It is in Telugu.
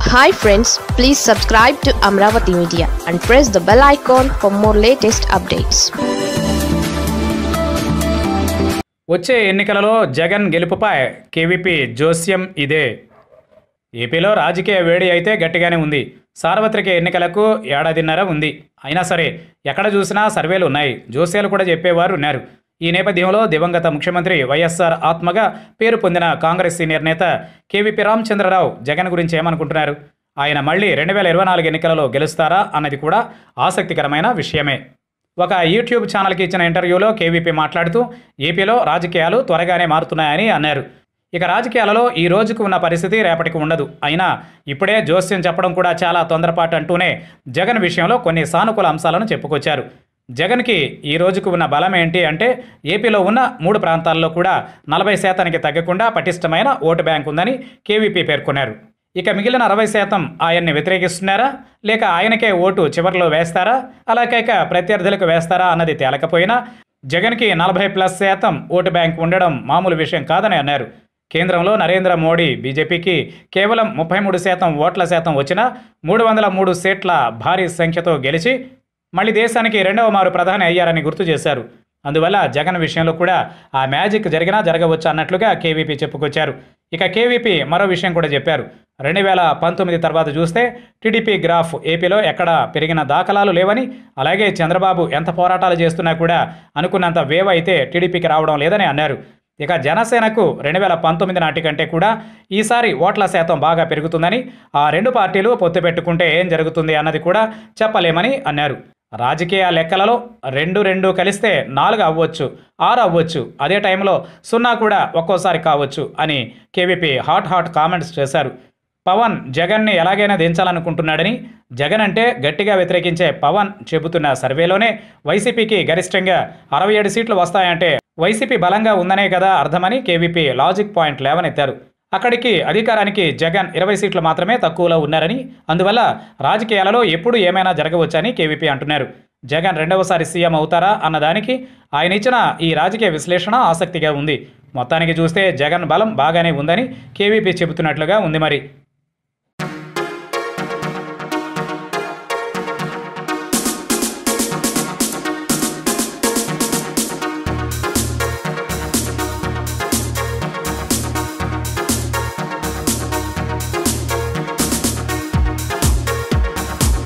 hi friends please subscribe to Amaravati media and press the bell icon for more latest updates వచ్చే ఎన్నికలలో జగన్ గెలుపుపై కేవీపీ జోస్యం ఇదే ఏపీలో రాజకీయ వేడి అయితే గట్టిగానే ఉంది సార్వత్రిక ఎన్నికలకు ఏడాదిన్నర ఉంది అయినా సరే ఎక్కడ చూసినా సర్వేలు ఉన్నాయి జోస్యాలు కూడా చెప్పేవారు ఉన్నారు ఈ నేపథ్యంలో దివంగత ముఖ్యమంత్రి వైఎస్ఆర్ ఆత్మగా పేరు పొందిన కాంగ్రెస్ సీనియర్ నేత కేవీపీ రామచంద్రరావు జగన్ గురించి ఏమనుకుంటున్నారు ఆయన మళ్ళీ రెండు వేల ఇరవై నాలుగు ఎన్నికలలో గెలుస్తారా అన్నది కూడా ఆసక్తికరమైన విషయమే ఒక యూట్యూబ్ ఛానల్కి ఇచ్చిన ఇంటర్వ్యూలో కేవీపీ మాట్లాడుతూ ఏపీలో రాజకీయాలు త్వరగానే మారుతున్నాయని అన్నారు ఇక రాజకీయాలలో ఈ రోజుకు ఉన్న పరిస్థితి రేపటికి ఉండదు అయినా ఇప్పుడే జోస్యం చెప్పడం కూడా చాలా తొందరపాటు అంటూనే జగన్ విషయంలో కొన్ని సానుకూల అంశాలను చెప్పుకొచ్చారు జగన్కి ఈ రోజుకు ఉన్న బలం ఏంటి అంటే ఏపీలో ఉన్న మూడు ప్రాంతాల్లో కూడా నలభై శాతానికి తగ్గకుండా పటిష్టమైన ఓటు బ్యాంక్ ఉందని కేవీపీ పేర్కొన్నారు ఇక మిగిలిన అరవై శాతం ఆయన్ని వ్యతిరేకిస్తున్నారా లేక ఆయనకే ఓటు చివరిలో వేస్తారా అలాగైక ప్రత్యర్థులకు వేస్తారా అన్నది తేలకపోయినా జగన్కి నలభై ప్లస్ శాతం ఓటు బ్యాంక్ ఉండడం మామూలు విషయం కాదని అన్నారు కేంద్రంలో నరేంద్ర మోడీ బీజేపీకి కేవలం ముప్పై మూడు శాతం ఓట్ల శాతం వచ్చినా మూడు వందల మూడు సీట్ల భారీ సంఖ్యతో గెలిచి మళ్ళీ దేశానికి రెండవ మారు ప్రధాని అయ్యారని గుర్తు చేశారు అందువల్ల జగన్ విషయంలో కూడా ఆ మ్యాజిక్ జరిగినా జరగవచ్చు అన్నట్లుగా కేవీపీ చెప్పుకొచ్చారు ఇక కేవీపీ మరో విషయం కూడా చెప్పారు రెండు వేల పంతొమ్మిది తర్వాత చూస్తే టీడీపీ గ్రాఫ్ ఏపీలో ఎక్కడ పెరిగిన దాఖలాలు లేవని అలాగే చంద్రబాబు ఎంత పోరాటాలు చేస్తున్నా కూడా అనుకున్నంత వేవ్ అయితే టీడీపీకి రావడం లేదని అన్నారు ఇక జనసేనకు రెండు వేల పంతొమ్మిది నాటి కంటే కూడా ఈసారి ఓట్ల శాతం బాగా పెరుగుతుందని ఆ రెండు పార్టీలు పొత్తు పెట్టుకుంటే ఏం జరుగుతుంది అన్నది కూడా చెప్పలేమని అన్నారు రాజకీయ లెక్కలలో రెండు రెండు కలిస్తే నాలుగు అవ్వచ్చు ఆరు అవ్వచ్చు అదే టైంలో సున్నా కూడా ఒక్కోసారి కావచ్చు అని కేవీపీ హాట్ హాట్ కామెంట్స్ చేశారు పవన్ జగన్ని ఎలాగైనా దించాలనుకుంటున్నాడని జగన్ అంటే గట్టిగా వ్యతిరేకించే పవన్ చెబుతున్న సర్వేలోనే వైసీపీకి గరిష్టంగా అరవై ఏడు సీట్లు వస్తాయంటే వైసీపీ బలంగా ఉందనే కదా అర్థమని కేవీపీ లాజిక్ పాయింట్ లేవనెత్తారు అక్కడికి అధికారానికి జగన్ ఇరవై సీట్లు మాత్రమే తక్కువలో ఉన్నారని అందువల్ల రాజకీయాలలో ఎప్పుడు ఏమైనా జరగవచ్చని కేవీపీ అంటున్నారు జగన్ రెండవసారి సీఎం అవుతారా అన్నదానికి ఆయన ఇచ్చిన ఈ రాజకీయ విశ్లేషణ ఆసక్తిగా ఉంది మొత్తానికి చూస్తే జగన్ బలం బాగానే ఉందని కేవీపీ చెబుతున్నట్లుగా ఉంది మరి